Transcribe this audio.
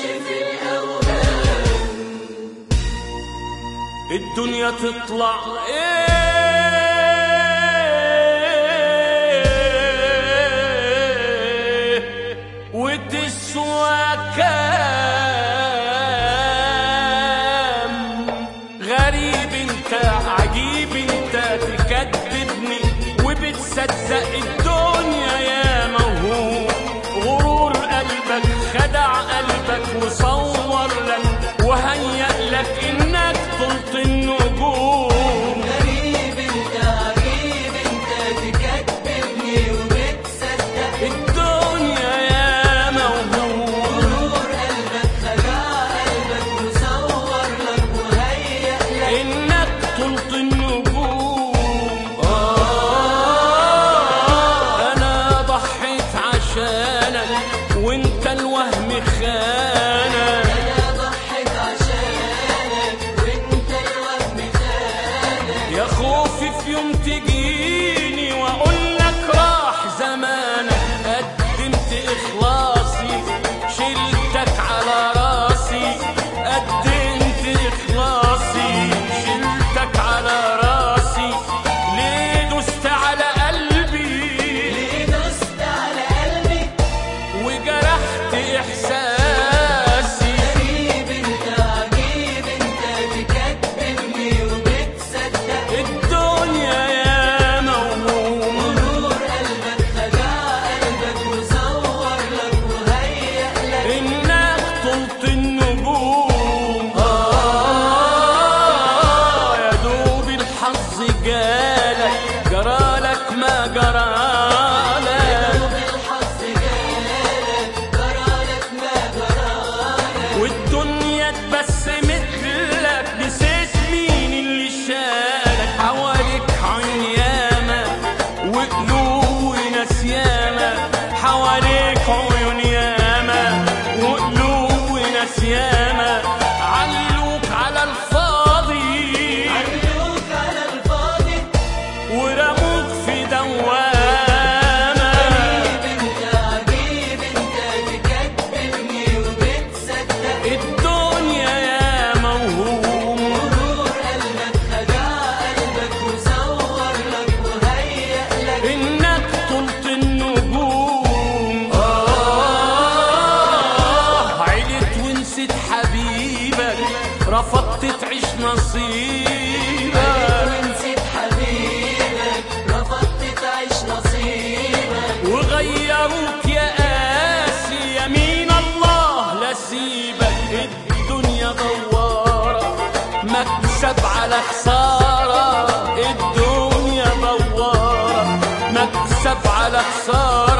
في الأوهام الدنيا تطلع ايه وتسوى كام غريب انت عجيب انت تكذبني وبتصدق الدنيا يا موهوم غرور قلبك خدع قلبك وصور لك وهيأ لك انك طلت النجوم غريب انت عجيب انت تكذبني وبتصدق الدنيا يا موهوم غرور قلبك خدع قلبك وصور لك وهيأ لك انك طلت النجوم آه انا ضحيت عشانك وانت الوهم خانك انا ضحيت عشانك وانت الوهم خانك يا خوفي في يوم تجيني واقول لك راح زمانك قدمت اخلاصي شلتك على راسي قدمت اخلاصي شلتك على راسي ليه دست على قلبي ليه دست على قلبي وجرحت احساسي غريب انت عجيب انت تكذبني وبتصدق الدنيا يا موهوم غرور قلبك خدع قلبك وصور لك وهيأ لك انك طلت النجوم آه يا دوب الحظ جالك جرالك ما جرالك بالحظ جالك جرالك ما جرالك والدنيا اتبسمت لك نسيت مين اللي شالك حواليك عين ياما وقلوب وناس ياما حواليك عيون ياما وقلوب وناس ياما علوك على الفاضي علوك على الفاضي ورموك في دوامة غريب انت عجيب انت تكذبني وبتصدق الدنيا يا موهوم غرور قلبك خدع قلبك وصور لك وهيأ لك انك طلت النجوم آه عيلت ونسيت حبيبك رفضت تعيش نصيبك ونسيت حبيبك رفضت تعيش نصيبك وغيروك يا قاسي يمين الله لا سيبك الدنيا دوارة مكسب على خسارة الدنيا دوارة مكسب على خسارة